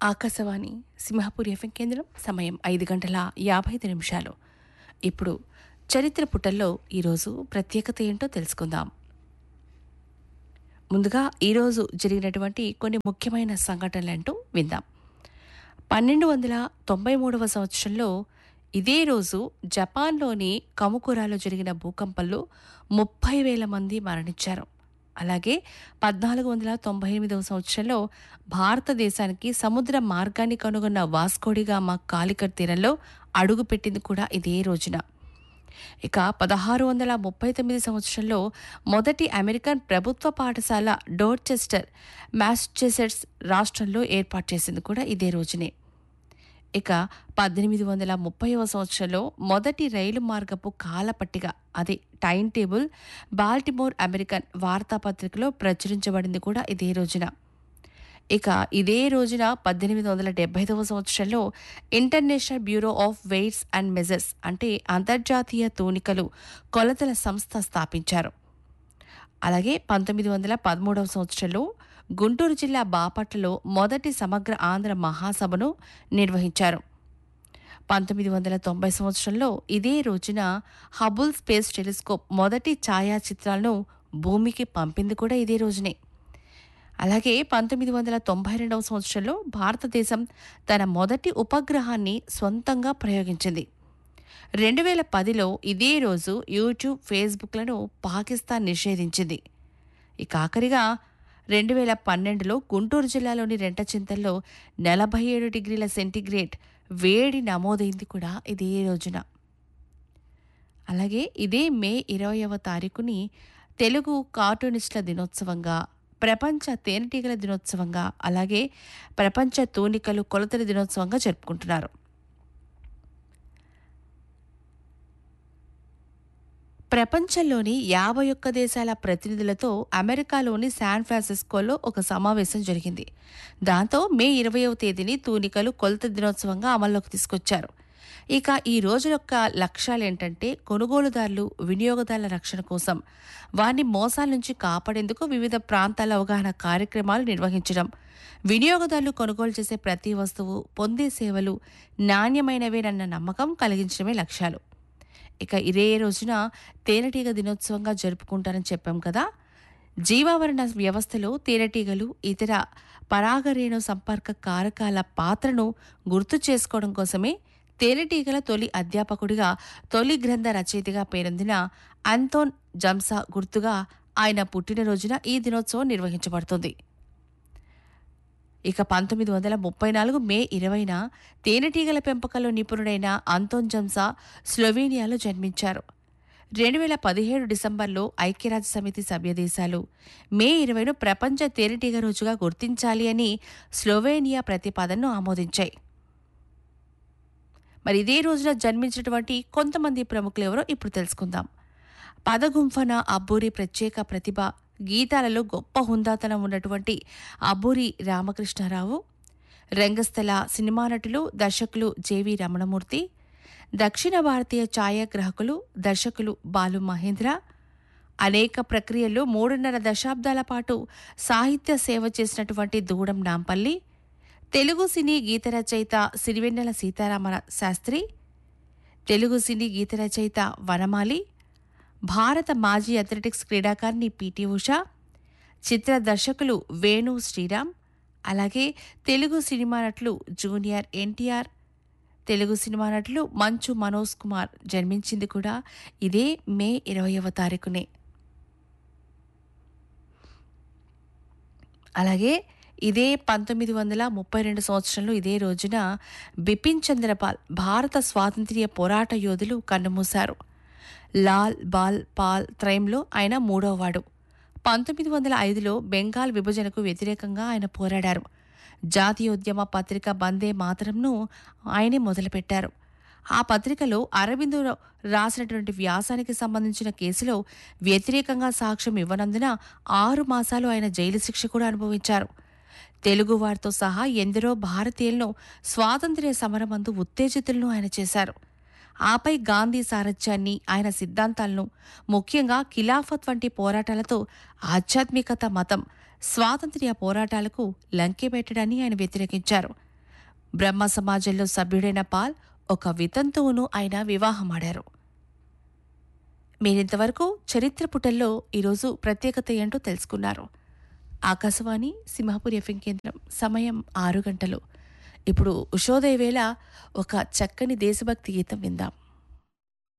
Akashvani Simhapur FM కేంద్రం సమయం ఐదు గంటల యాభై ఐదు నిమిషాలు ఇప్పుడు చరిత్ర పుటల్లో ఈరోజు ప్రత్యేకత ఏంటో తెలుసుకుందాం ముందుగా ఈరోజు జరిగినటువంటి కొన్ని ముఖ్యమైన సంఘటనలేంటో విందాం పన్నెండు వందల తొంభై మూడవ సంవత్సరంలో ఇదే రోజు జపాన్లోని కముకురాలో జరిగిన భూకంపంలో ముప్పై వేల మంది మరణించారు అలాగే పద్నాలుగు వందల తొంభై ఎనిమిదవ సంవత్సరంలో భారతదేశానికి సముద్ర మార్గాన్ని కనుగొన్న వాస్కోడిగామా కాలికట్ తీరంలో అడుగుపెట్టింది కూడా ఇదే రోజున ఇక పదహారు వందల ముప్పై తొమ్మిది సంవత్సరంలో మొదటి అమెరికన్ ప్రభుత్వ పాఠశాల డోర్చెస్టర్ మ్యాసచ్యూసెట్స్ రాష్ట్రంలో ఏర్పాటు చేసింది కూడా ఇదే రోజునే ఇక పద్దెనిమిది వందల ముప్పైవ సంవత్సరంలో మొదటి రైలు మార్గపు కాలపట్టిక అదే టైం టేబుల్ బాల్టిమోర్ అమెరికన్ వార్తాపత్రికలో ప్రచురించబడింది కూడా ఇదే రోజున ఇక ఇదే రోజున పద్దెనిమిది వందల డెబ్బైదవ సంవత్సరంలో international bureau of weights and measures అంటే అంతర్జాతీయ తూనికలు కొలతల సంస్థ స్థాపించారు అలాగే పంతొమ్మిది వందల పదమూడవ సంవత్సరంలో గుంటూరు జిల్లా బాపట్లలో మొదటి సమగ్ర ఆంధ్ర మహాసభను నిర్వహించారు పంతొమ్మిది వందల తొంభై సంవత్సరంలో ఇదే రోజున హబుల్ స్పేస్ టెలిస్కోప్ మొదటి ఛాయాచిత్రాలను భూమికి పంపింది కూడా ఇదే రోజునే అలాగే పంతొమ్మిది వందల తొంభై రెండవ సంవత్సరంలో భారతదేశం తన మొదటి ఉపగ్రహాన్ని సొంతంగా ప్రయోగించింది రెండు వేల పదిలో ఇదే రోజు యూట్యూబ్ ఫేస్బుక్లను పాకిస్తాన్ నిషేధించింది ఇక ఆఖరిగా రెండు వేల పన్నెండులో గుంటూరు జిల్లాలోని రెంటచింతల్లో నలభై ఏడు డిగ్రీల సెంటీగ్రేడ్ వేడి నమోదైంది కూడా ఇదే రోజున అలాగే ఇదే మే ఇరవయవ తారీఖుని తెలుగు కార్టూనిస్టుల దినోత్సవంగా ప్రపంచ తేనెటీగల దినోత్సవంగా అలాగే ప్రపంచ తూనికలు కొలతల దినోత్సవంగా జరుపుకుంటున్నారు ప్రపంచంలోని యాభై ఒక్క దేశాల ప్రతినిధులతో అమెరికాలోని శాన్ ఫ్రాన్సిస్కోలో ఒక సమావేశం జరిగింది దాంతో మే ఇరవయవ తేదీని తూనికలు కొలత దినోత్సవంగా అమల్లోకి తీసుకొచ్చారు ఇక ఈ రోజు యొక్క లక్ష్యాలు ఏంటంటే కొనుగోలుదారులు వినియోగదారుల రక్షణ కోసం వారిని మోసాల నుంచి కాపాడేందుకు వివిధ ప్రాంతాల అవగాహన కార్యక్రమాలు నిర్వహించడం వినియోగదారులు కొనుగోలు చేసే ప్రతి వస్తువు పొందే సేవలు నాణ్యమైనవేనన్న నమ్మకం కలిగించడమే లక్ష్యాలు ఇక ఇదే రోజున తేనెటీగ దినోత్సవంగా జరుపుకుంటారని చెప్పాం కదా జీవావరణ వ్యవస్థలో తేనెటీగలు ఇతర పరాగరేణు సంపర్క కారకాల పాత్రను గుర్తు చేసుకోవడం కోసమే తేనెటీగల తొలి అధ్యాపకుడిగా తొలి గ్రంథ రచయితగా పేరొందిన అంతోన్ జంసా గుర్తుగా ఆయన పుట్టినరోజున ఈ దినోత్సవం నిర్వహించబడుతుంది ఇక పంతొమ్మిది వందల ముప్పై నాలుగు మే ఇరవైన తేనెటీగల పెంపకంలో నిపుణుడైన అంతోన్ జంసా స్లోవేనియాలో జన్మించారు రెండు వేల పదిహేడు డిసెంబర్లో ఐక్యరాజ్య సమితి సభ్యదేశాలు మే ఇరవైను ప్రపంచ తేనెటీగ రోజుగా గుర్తించాలి అని స్లోవేనియా ప్రతిపాదనను ఆమోదించాయి మరి ఇదే రోజున జన్మించినటువంటి కొంతమంది ప్రముఖులు ఎవరో ఇప్పుడు తెలుసుకుందాం పదగుంఫన అబ్బూరి ప్రత్యేక ప్రతిభ గీతాలలో గొప్ప హుందాతనం ఉన్నటువంటి అబ్బూరి రామకృష్ణారావు రంగస్థల సినిమా నటులు దర్శకులు జేవి రమణమూర్తి దక్షిణ భారతీయ ఛాయాగ్రాహకులు దర్శకులు బాలు మహేంద్ర అనేక ప్రక్రియల్లో మూడున్నర దశాబ్దాల పాటు సాహిత్య సేవ చేసినటువంటి దూడం నాంపల్లి తెలుగు సినీ గీత రచయిత సిరివెన్నెల సీతారామ శాస్త్రి తెలుగు సినీ గీత రచయిత వనమాలి భారత మాజీ అథ్లెటిక్స్ క్రీడాకారిణి పిటి ఉష చిత్ర దర్శకులు వేణు శ్రీరామ్ అలాగే తెలుగు సినిమా నటులు జూనియర్ ఎన్టీఆర్ తెలుగు సినిమా నటులు మంచు మనోజ్ కుమార్ జన్మించింది కూడా ఇదే మే ఇరవయవ తారీఖునే అలాగే ఇదే పంతొమ్మిది వందల ముప్పై రెండు సంవత్సరంలో ఇదే రోజున బిపిన్ చంద్రపాల్ భారత స్వాతంత్ర్య పోరాట యోధులు కన్నుమూశారు లాల్ బాల్ పాల్ త్రయంలో ఆయన మూడోవాడు పంతొమ్మిది వందల ఐదులో బెంగాల్ విభజనకు వ్యతిరేకంగా ఆయన పోరాడారు జాతీయోద్యమ పత్రిక బందే మాతరంను ఆయనే మొదలుపెట్టారు ఆ పత్రికలో అరవిందు రాసినటువంటి వ్యాసానికి సంబంధించిన కేసులో వ్యతిరేకంగా సాక్ష్యం ఇవ్వనందున ఆరు మాసాలు ఆయన జైలు శిక్ష కూడా అనుభవించారు తెలుగువారితో సహా ఎందరో భారతీయులను స్వాతంత్ర్య సమరమందు ఉత్తేజితులను ఆయన చేశారు ఆపై గాంధీ సారథ్యాన్ని ఆయన సిద్ధాంతాలను ముఖ్యంగా ఖిలాఫత్ వంటి పోరాటాలతో ఆధ్యాత్మికత మతం స్వాతంత్ర్య పోరాటాలకు లంకె పెట్టడాన్ని ఆయన వ్యతిరేకించారు బ్రహ్మ సమాజంలో సభ్యుడైన పాల్ ఒక వితంతువును ఆయన వివాహమాడారు మీరింతవరకు చరిత్ర పుటల్లో ఈరోజు ప్రత్యేకత ఏంటో తెలుసుకున్నారు ఆకాశవాణి సింహాపూర్ ఎఫ్ఎం కేంద్రం సమయం ఆరు గంటలు ఇప్పుడు ఉషోదయ వేళ ఒక చక్కని దేశభక్తి గీతం విందాం